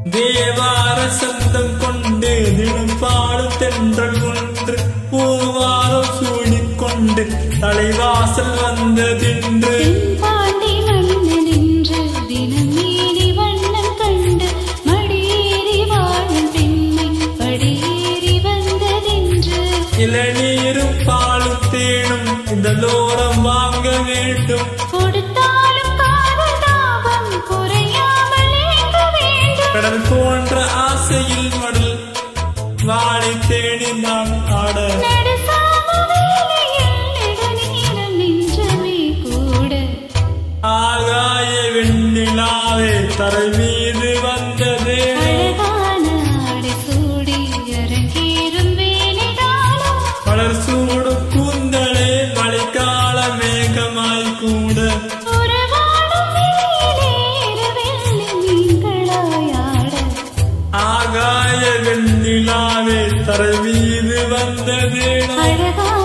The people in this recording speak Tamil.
தேவார சந்தம் கொண்டு தினம் பாடும் தென்றல் ஒன்று பூவாரம் சூடிக்கொண்டு தலைவாசல் வந்ததென்று தென்பாண்டி மன்னன் என்று தினம் நீதி வண்ணம் கண்டு மடியேறி வாழும் பெண்மை படியேறி வந்ததென்று இளநீரும் பாலும் தேனும் இந்த லோரம் வாங்க வேண்டும் கொடுத்தாலும் காதல் தாபம் குறையாமல் ஏங்க வேண்டும் கடல் போன்ற ஆசையில் மடல் வாழை தேடி நான் ஆட நடுசாம வேளையில் நெடுநீரம் நின்றமே கூட ஆகாய வெண்ணிலாவே தரை மீது வந்ததே அழகான ஆடை சூடி அரங்கேறும் வேலைதானோ மலர் சூடும் கூந்தலே மழைக்கால மேகமாய் கூட உறவாடும் வெளியிலே இரவெள்ளி மீன்களாயாட ஆகாய வெண்ணிலாவே தரை மீது வந்ததே அழகான